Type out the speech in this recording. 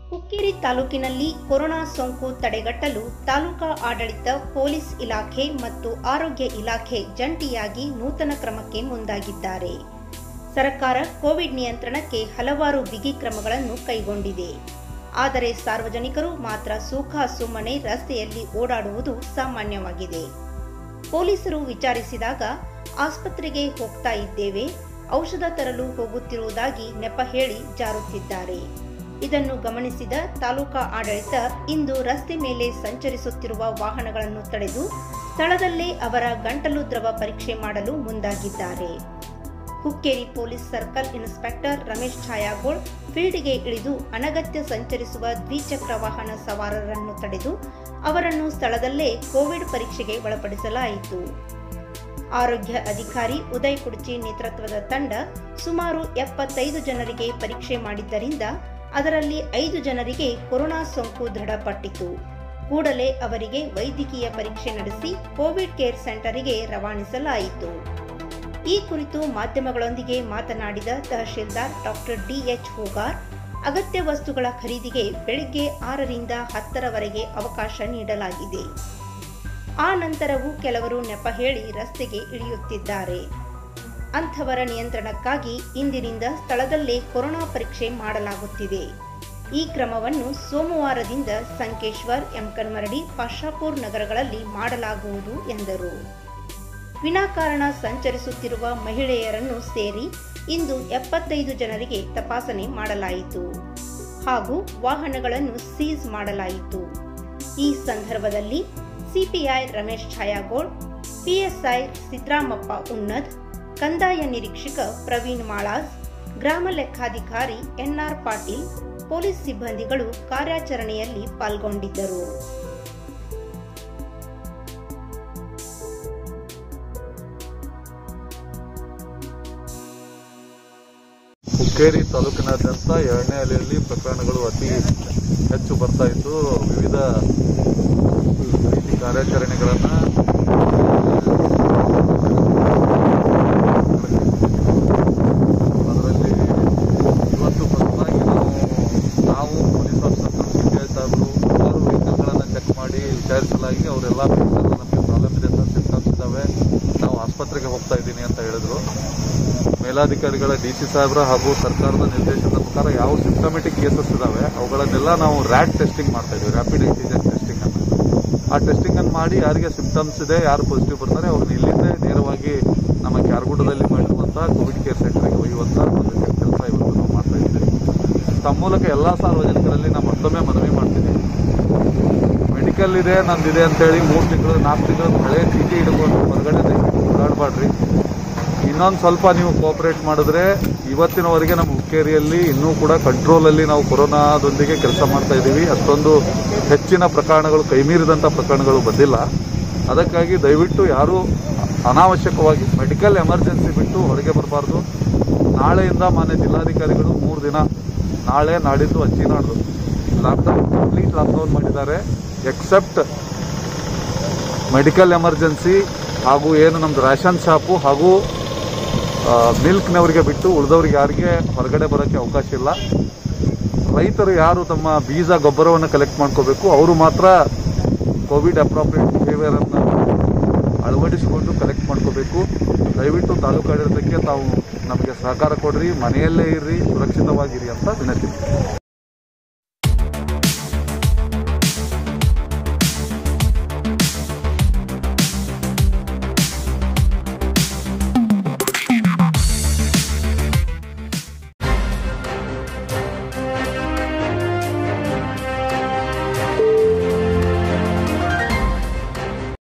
ಹುಕ್ಕೇರಿ ತಾಲೂಕಿನಲ್ಲಿ ಕೊರೋನಾ ಸೋಂಕು ತಡೆಗಟ್ಟಲು ತಾಲೂಕಾ ಆಡಳಿತ ಪೊಲೀಸ್ ಇಲಾಖೆ ಮತ್ತು ಆರೋಗ್ಯ ಇಲಾಖೆ ಜಂಟಿಯಾಗಿ ನೂತನ ಕ್ರಮಕ್ಕೆ ಮುಂದಾಗಿದ್ದಾರೆ ಸರ್ಕಾರ ಕೋವಿಡ್ ನಿಯಂತ್ರಣಕ್ಕೆ ಹಲವಾರು ಬಿಗಿ ಕ್ರಮಗಳನ್ನು ಕೈಗೊಂಡಿದೆ ಆದರೆ ಸಾರ್ವಜನಿಕರು ಮಾತ್ರ ಸುಖ ಸುಮ್ಮನೆ ರಸ್ತೆಯಲ್ಲಿ ಓಡಾಡುವುದು ಸಾಮಾನ್ಯವಾಗಿದೆ ಪೊಲೀಸರು ವಿಚಾರಿಸಿದಾಗ ಆಸ್ಪತ್ರೆಗೆ ಹೋಗ್ತಾ ಇದ್ದೇವೆ ಔಷಧ ತರಲು ಹೋಗುತ್ತಿರುವುದಾಗಿ ನೆಪ ಹೇಳಿ ಜಾರುತ್ತಿದ್ದಾರೆ ಇದನ್ನು ಗಮನಿಸಿದ ತಾಲೂಕಾ ಆಡಳಿತ ಇಂದು ರಸ್ತೆ ಮೇಲೆ ಸಂಚರಿಸುತ್ತಿರುವ ವಾಹನಗಳನ್ನು ತಡೆದು ಸ್ಥಳದಲ್ಲೇ ಅವರ ಗಂಟಲು ದ್ರವ ಪರೀಕ್ಷೆ ಮಾಡಲು ಮುಂದಾಗಿದ್ದಾರೆ Hukkeri police circle inspector Ramesh Chhayagol ಫೀಲ್ಡ್ಗೆ ಇಳಿದು ಅನಗತ್ಯ ಸಂಚರಿಸುವ ದ್ವಿಚಕ್ರ ವಾಹನ ಸವಾರರನ್ನು ತಡೆದು ಅವರನ್ನು ಸ್ಥಳದಲ್ಲೇ ಕೋವಿಡ್ ಪರೀಕ್ಷೆಗೆ ಒಳಪಡಿಸಲಾಯಿತು ಆರೋಗ್ಯ ಅಧಿಕಾರಿ ಉದಯ್ ಕುಡ್ಚಿ ನೇತೃತ್ವದ ತಂಡ ಸುಮಾರು ಎಪ್ಪತ್ತೈದು ಜನರಿಗೆ ಪರೀಕ್ಷೆ ಮಾಡಿದ್ದರಿಂದ ಅದರಲ್ಲಿ ಐದು ಜನರಿಗೆ ಕೊರೋನಾ ಸೋಂಕು ದೃಢಪಟ್ಟಿತು ಕೂಡಲೇ ಅವರಿಗೆ ವೈದ್ಯಕೀಯ ಪರೀಕ್ಷೆ ನಡೆಸಿ ಕೋವಿಡ್ ಕೇರ್ ಸೆಂಟರಿಗೆ ರವಾನಿಸಲಾಯಿತು ಈ ಕುರಿತು ಮಾಧ್ಯಮಗಳೊಂದಿಗೆ ಮಾತನಾಡಿದ ತಹಶೀಲ್ದಾರ್ ಡಾಕ್ಟರ್ ಡಿಎಚ್ ಹೂಗಾರ್ ಅಗತ್ಯ ವಸ್ತುಗಳ ಖರೀದಿಗೆ ಬೆಳಿಗ್ಗೆ ಆರರಿಂದ ಹತ್ತರವರೆಗೆ ಅವಕಾಶ ನೀಡಲಾಗಿದೆ ಆ ನಂತರವೂ ಕೆಲವರು ನೆಪ ಹೇಳಿ ರಸ್ತೆಗೆ ಇಳಿಯುತ್ತಿದ್ದಾರೆ ಅಂಥವರ ನಿಯಂತ್ರಣಕ್ಕಾಗಿ ಇಂದಿನಿಂದ ಸ್ಥಳದಲ್ಲೇ ಕೊರೋನಾ ಪರೀಕ್ಷೆ ಮಾಡಲಾಗುತ್ತಿದೆ ಈ ಕ್ರಮವನ್ನು ಸೋಮವಾರದಿಂದ ಸಂಕೇಶ್ವರ್ ಎಂಕನ್ಮರಡಿ ಪಾಶಾಪುರ್ ನಗರಗಳಲ್ಲಿ ಮಾಡಲಾಗುವುದು ಎಂದರು ವಿನಾಕಾರಣ ಸಂಚರಿಸುತ್ತಿರುವ ಮಹಿಳೆಯರನ್ನು ಸೇರಿ ಇಂದು ಎಪ್ಪತ್ತೈದು ಜನರಿಗೆ ತಪಾಸಣೆ ಮಾಡಲಾಯಿತು ಹಾಗೂ ವಾಹನಗಳನ್ನು ಸೀಸ್ ಮಾಡಲಾಯಿತು ಈ ಸಂದರ್ಭದಲ್ಲಿ ಸಿಪಿಐ ರಮೇಶ್ ಛಾಯಾಗೋಳ್ ಪಿಎಸ್ಐ ಸಿದ್ದರಾಮಪ್ಪ ಉನ್ನದ್ ಕಂದಾಯ ನಿರೀಕ್ಷಕ ಪ್ರವೀಣ್ ಮಾಳಾಸ್ ಗ್ರಾಮ ಲೆಕ್ಕಾಧಿಕಾರಿ ಎನ್ಆರ್ ಪಾಟೀಲ್ ಪೊಲೀಸ್ ಸಿಬ್ಬಂದಿಗಳು ಕಾರ್ಯಾಚರಣೆಯಲ್ಲಿ ಪಾಲ್ಗೊಂಡಿದ್ದರು ಹುಕ್ಕೇರಿ ತಾಲೂಕಿನಾದ್ಯಂತ ಎರಡನೇ ಅಲೆಯಲ್ಲಿ ಪ್ರಕರಣಗಳು ಅತಿ ಹೆಚ್ಚು ಬರ್ತಾ ಇದ್ದು ವಿವಿಧ ರೀತಿ ಕಾರ್ಯಾಚರಣೆಗಳನ್ನು ಅದರಲ್ಲಿ ಇವತ್ತು ಪ್ರಮುಖವಾಗಿ ನಾವು ನಾವು police officer C P I ಸಾಹೇಬರು ಹಲವಾರು ವೆಹಿಕಲ್ಗಳನ್ನು ಚೆಕ್ ಮಾಡಿ ವಿಚಾರಿಸಲಾಗಿ ಅವರೆಲ್ಲ ವೆಹಿಕಲ್ ನಮಗೆ ಪ್ರಾಬ್ಲಮ್ ಇದೆ ಸರ್ ಸಿಮ್ಟಮ್ಸ್ ಇದ್ದಾವೆ ನಾವು ಆಸ್ಪತ್ರೆಗೆ ಹೋಗ್ತಾ ಇದ್ದೀನಿ ಅಂತ ಹೇಳಿದ್ರು ಮೇಲಾಧಿಕಾರಿಗಳ ಡಿ ಸಿ ಸಾಹೇಬ್ರ ಹಾಗೂ ಸರ್ಕಾರದ ನಿರ್ದೇಶನದ ಪ್ರಕಾರ ಯಾವ ಸಿಸ್ಟಮೆಟಿಕ್ ಕೇಸಸ್ ಇದಾವೆ ಅವುಗಳನ್ನೆಲ್ಲ ನಾವು ರ್ಯಾಟ್ ಟೆಸ್ಟಿಂಗ್ ಮಾಡ್ತಾ ಇದೀವಿ ರ್ಯಾಪಿಡ್ ಆಂಟಿಜೆನ್ ಟೆಸ್ಟಿಂಗ್ ಅನ್ನು ಆ ಟೆಸ್ಟಿಂಗ್ ಅನ್ನು ಮಾಡಿ ಯಾರಿಗೆ ಸಿಂಪ್ಟಮ್ಸ್ ಇದೆ ಯಾರು ಪಾಸಿಟಿವ್ ಬರ್ತಾರೆ ಅವ್ರನ್ನ ಇಲ್ಲಿಂದ ನೇರವಾಗಿ ನಮ್ಮ ಕ್ಯಾರ್ಗುಡದಲ್ಲಿ ಮಾಡಿರುವಂತಹ ಕೋವಿಡ್ ಕೇರ್ ಸೆಂಟರ್ಗೆ ಒಯ್ಯುವಂತಹ ಒಂದು ಕೆಲಸ ಇವತ್ತು ನಾವು ಮಾಡ್ತಾ ಇದ್ದೀವಿ ತಮ್ಮ ಮೂಲಕ ಎಲ್ಲ ಸಾರ್ವಜನಿಕರಲ್ಲಿ ನಾವು ಮತ್ತೊಮ್ಮೆ ಮನವಿ ಮಾಡ್ತಿದ್ದೀವಿ ಮೆಡಿಕಲ್ ಇದೆ ನಂದಿದೆ ಅಂತೇಳಿ ಮೂರು ತಿಂಗಳು ನಾಲ್ಕು ತಿಂಗಳು ಹಳೆ ಚೀಟಿ ಹಿಡ್ಕೊಂಡು ಹೊರಗಡೆ ಓಡಾಡಬಾಡ್ರಿ ಇನ್ನೊಂದು ಸ್ವಲ್ಪ ನೀವು ಕೋಆಪರೇಟ್ ಮಾಡಿದ್ರೆ ಇವತ್ತಿನವರೆಗೆ ನಮ್ಮ ಹುಕ್ಕೇರಿಯಲ್ಲಿ ಇನ್ನೂ ಕೂಡ ಕಂಟ್ರೋಲಲ್ಲಿ ನಾವು ಕೊರೋನಾದೊಂದಿಗೆ ಕೆಲಸ ಮಾಡ್ತಾ ಇದ್ದೀವಿ ಅಷ್ಟೊಂದು ಹೆಚ್ಚಿನ ಪ್ರಕರಣಗಳು ಕೈಮೀರಿದಂಥ ಪ್ರಕರಣಗಳು ಬಂದಿಲ್ಲ ಅದಕ್ಕಾಗಿ ದಯವಿಟ್ಟು ಯಾರೂ ಅನಾವಶ್ಯಕವಾಗಿ ಮೆಡಿಕಲ್ ಎಮರ್ಜೆನ್ಸಿ ಬಿಟ್ಟು ಹೊರಗೆ ಬರಬಾರ್ದು ನಾಳೆಯಿಂದ ಮಾನ್ಯ ಜಿಲ್ಲಾಧಿಕಾರಿಗಳು ಮೂರು ದಿನ ನಾಳೆ ನಾಡಿದ್ದು ಅಚ್ಚಿ ನಾಡ್ದು ಲಾಕ್ಡೌನ್ ಕಂಪ್ಲೀಟ್ ಲಾಕ್ಡೌನ್ ಮಾಡಿದ್ದಾರೆ ಎಕ್ಸೆಪ್ಟ್ ಮೆಡಿಕಲ್ ಎಮರ್ಜೆನ್ಸಿ ಹಾಗೂ ಏನು ನಮ್ದು ರೇಷನ್ ಶಾಪು ಹಾಗೂ ಮಿಲ್ಕ್ನವರಿಗೆ ಬಿಟ್ಟು ಉಳಿದವ್ರಿಗೆ ಯಾರಿಗೆ ಹೊರಗಡೆ ಬರೋಕ್ಕೆ ಅವಕಾಶ ಇಲ್ಲ ರೈತರು ಯಾರು ತಮ್ಮ ಬೀಜ ಗೊಬ್ಬರವನ್ನು ಕಲೆಕ್ಟ್ ಮಾಡ್ಕೋಬೇಕು ಅವರು ಮಾತ್ರ ಕೋವಿಡ್ ಅಪ್ರಾಪ್ರಿಯೇಟ್ ಬಿಹೇವಿಯರನ್ನು ಅಳವಡಿಸಿಕೊಂಡು ಕಲೆಕ್ಟ್ ಮಾಡ್ಕೋಬೇಕು ದಯವಿಟ್ಟು ತಾಲೂಕಾಡಳಿತಕ್ಕೆ ತಾವು ನಮಗೆ ಸಹಕಾರ ಕೊಡ್ರಿ ಮನೆಯಲ್ಲೇ ಇರ್ರಿ ಸುರಕ್ಷಿತವಾಗಿರಿ ಅಂತ ವಿನಂತಿ